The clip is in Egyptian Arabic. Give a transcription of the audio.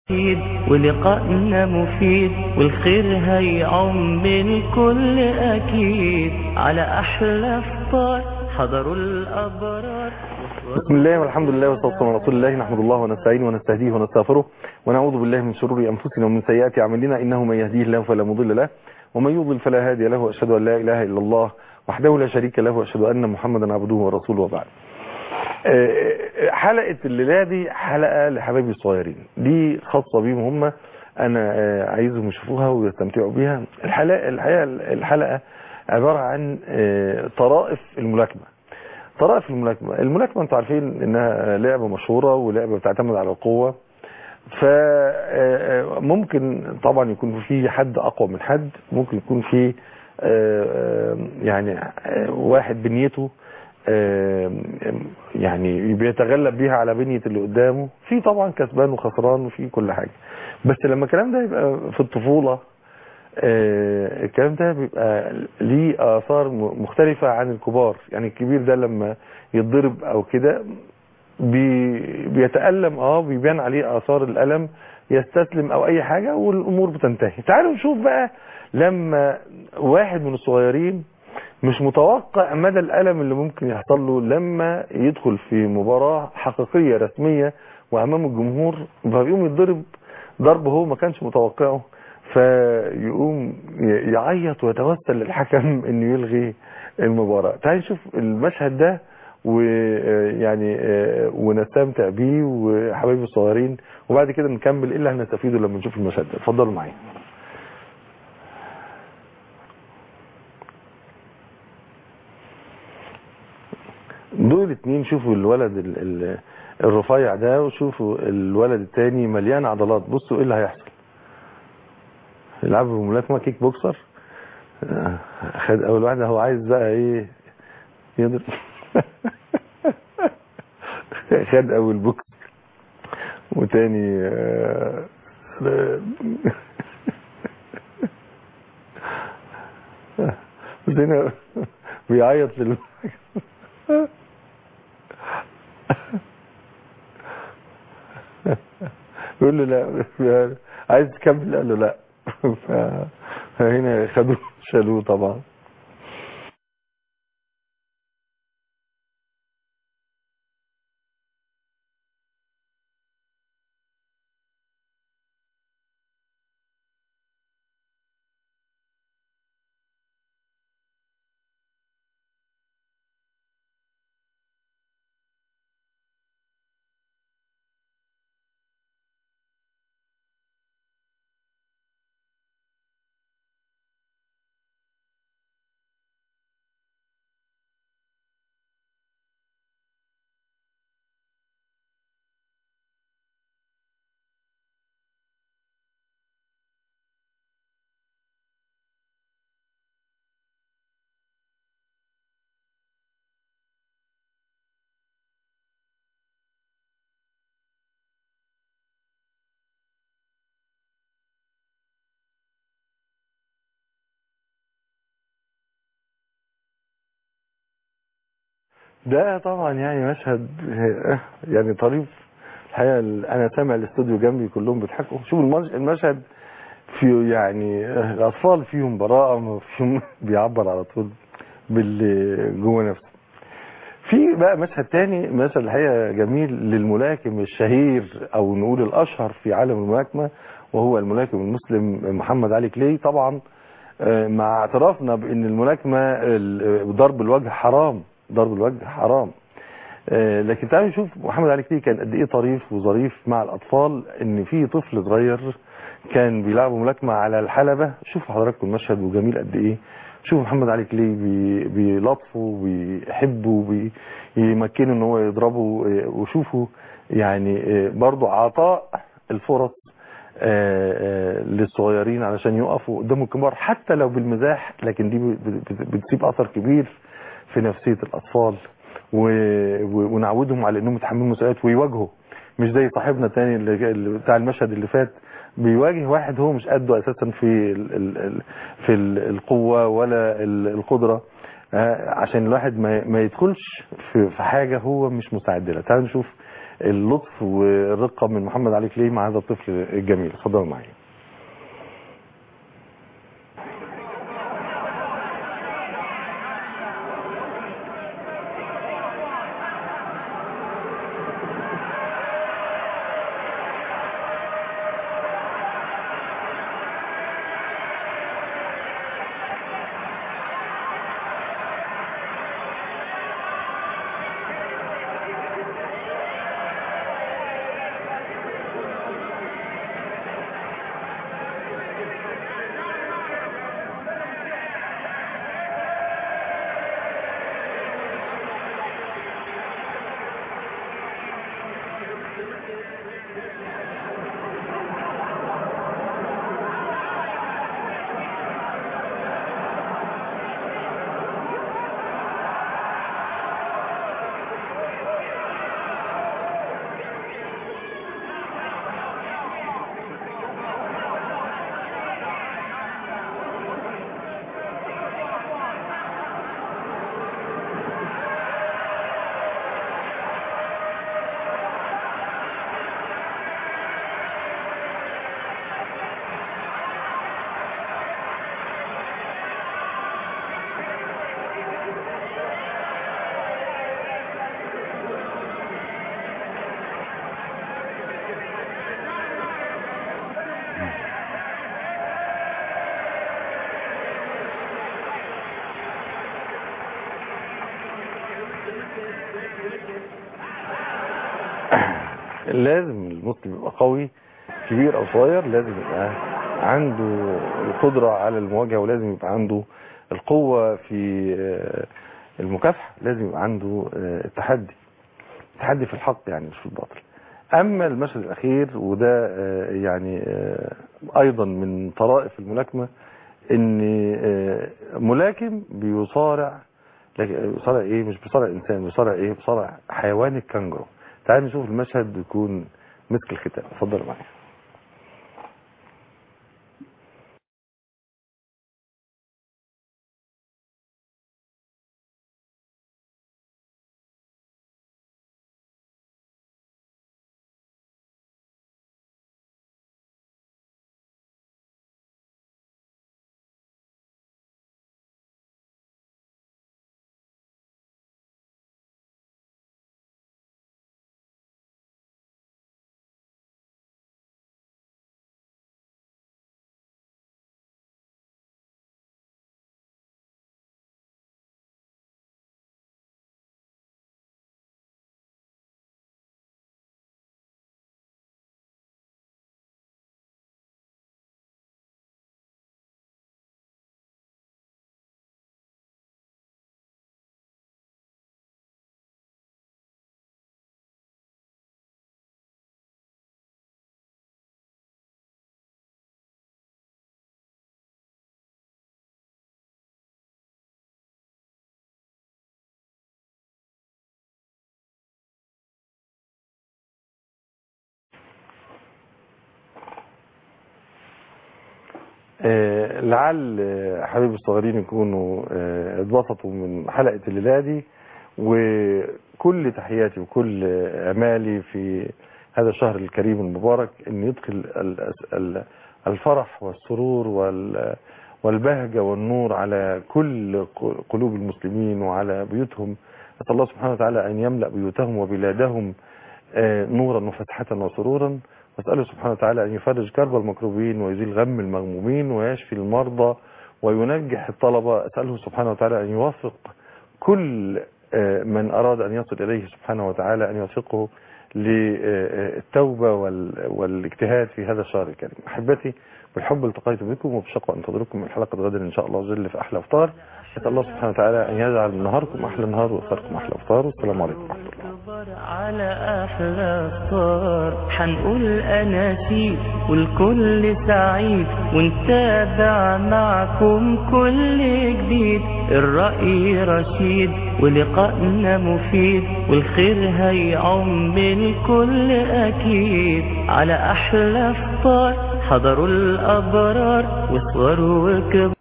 أكيد ولقائنا مفيد والخير هيعم الكل أكيد على أحلى فطار حضروا الأبرار بسم الله والحمد لله والصلاة والسلام على رسول الله نحمد الله ونستعينه ونستهديه ونستغفره ونعوذ بالله من شرور أنفسنا ومن سيئات أعمالنا إنه من يهديه الله فلا مضل له ومن يضلل فلا هادي له وأشهد أن لا إله إلا الله وحده لا شريك له وأشهد أن محمدا عبده ورسوله وبعد حلقة الليلة دي حلقة لحبايبي الصغيرين دي خاصة بيهم هم أنا عايزهم يشوفوها ويستمتعوا بيها الحلقة الحقيقة الحلقة عبارة عن طرائف الملاكمة طرائف الملاكمة الملاكمة انتوا عارفين انها لعبة مشهورة ولعبة بتعتمد على القوة فممكن طبعا يكون في حد اقوى من حد ممكن يكون في يعني واحد بنيته يعني بيتغلب بيها على بنية اللي قدامه في طبعا كسبان وخسران وفي كل حاجة بس لما الكلام ده يبقى في الطفولة الكلام ده بيبقى ليه آثار مختلفة عن الكبار يعني الكبير ده لما يتضرب او كده بي بيتألم اه بيبان عليه آثار الألم يستسلم او اي حاجة والامور بتنتهي تعالوا نشوف بقى لما واحد من الصغيرين مش متوقع مدى الألم اللي ممكن يحصل له لما يدخل في مباراة حقيقية رسمية وأمام الجمهور فيقوم يتضرب ضرب هو ما كانش متوقعه فيقوم يعيط ويتوسل للحكم انه يلغي المباراة تعالوا نشوف المشهد ده ويعني ونستمتع بيه وحبايبي الصغيرين وبعد كده نكمل ايه اللي هنستفيده لما نشوف المشهد ده اتفضلوا معايا دول اتنين شوفوا الولد ال ال الرفيع ده وشوفوا الولد التاني مليان عضلات بصوا ايه اللي هيحصل يلعبوا ملاكمه كيك بوكسر خد اول واحده هو عايز بقى ايه يضرب خد اول بوكس وتاني بس هنا بيعيط لل يقول له لا عايز تكمل قال له لا فهنا خدوه شالوه طبعا ده طبعا يعني مشهد يعني طريف الحقيقه انا سامع الاستوديو جنبي كلهم بيضحكوا شوف المشهد في يعني الاطفال فيهم براءه فيهم بيعبر على طول باللي جوه نفسه في بقى مشهد تاني مشهد الحقيقه جميل للملاكم الشهير او نقول الاشهر في عالم الملاكمه وهو الملاكم المسلم محمد علي كلاي طبعا مع اعترافنا بان الملاكمه ضرب الوجه حرام ضرب الوجه حرام لكن تعالوا نشوف محمد علي كلاي كان قد ايه طريف وظريف مع الاطفال ان في طفل صغير كان بيلعبوا ملاكمه على الحلبه شوفوا حضراتكم المشهد وجميل قد ايه شوفوا محمد علي كلاي بيلطفه وبيحبه وبيمكنه ان هو يضربه وشوفوا يعني برضو عطاء الفرص للصغيرين علشان يقفوا قدام الكبار حتى لو بالمزاح لكن دي بتسيب اثر كبير في نفسية الأطفال و... و... ونعودهم على أنهم يتحملوا مسؤوليات ويواجهوا مش زي صاحبنا الثاني اللي بتاع المشهد اللي فات بيواجه واحد هو مش قده أساسا في ال... ال... في ال... القوة ولا ال... القدرة عشان الواحد ما, ما يدخلش في... في حاجة هو مش مستعد لها تعالوا نشوف اللطف والرقه من محمد علي كليه مع هذا الطفل الجميل اتفضلوا معايا لازم المسلم يبقى قوي كبير او صغير لازم يبقى عنده القدرة على المواجهة ولازم يبقى عنده القوة في آه، المكافحة لازم يبقى عنده آه، التحدي التحدي في الحق يعني مش في الباطل اما المشهد الاخير وده آه، يعني آه، ايضا من طرائف الملاكمة ان آه، ملاكم بيصارع لكن بيصارع ايه مش بيصارع انسان بيصارع ايه بيصارع حيوان الكانجرو تعال نشوف المشهد بيكون مسك الختام اتفضل معايا آه، لعل آه، حبايبي الصغيرين يكونوا آه، اتبسطوا من حلقة الليلة دي وكل تحياتي وكل آه، امالي في هذا الشهر الكريم المبارك ان يدخل ال- ال- الفرح والسرور وال- والبهجة والنور على كل ق- قلوب المسلمين وعلى بيوتهم أسأل الله سبحانه وتعالى أن يملأ بيوتهم وبلادهم آه، نورا وفتحة وسرورا واسأله سبحانه وتعالى أن يفرج كرب المكروبين ويزيل غم المغمومين ويشفي المرضى وينجح الطلبة أسأله سبحانه وتعالى أن يوفق كل آه، من أراد أن يصل إليه سبحانه وتعالى أن يوفقه للتوبة وال- والاجتهاد في هذا الشهر الكريم أحبتي بالحب التقيت بكم وبشقة أنتظركم من حلقة غدا إن شاء الله عز وجل في أحلى أفطار أسأل الله سبحانه وتعالى أن يجعل نهاركم أحلى نهار وإفطاركم أحلى إفطار والسلام عليكم ورحمة الله اكبر على احلى فطار حنقول اناشيد والكل سعيد ونتابع معكم كل جديد الرأي رشيد ولقائنا مفيد والخير هيعم الكل اكيد على احلى فطار حضروا الابرار وصوروا وكبار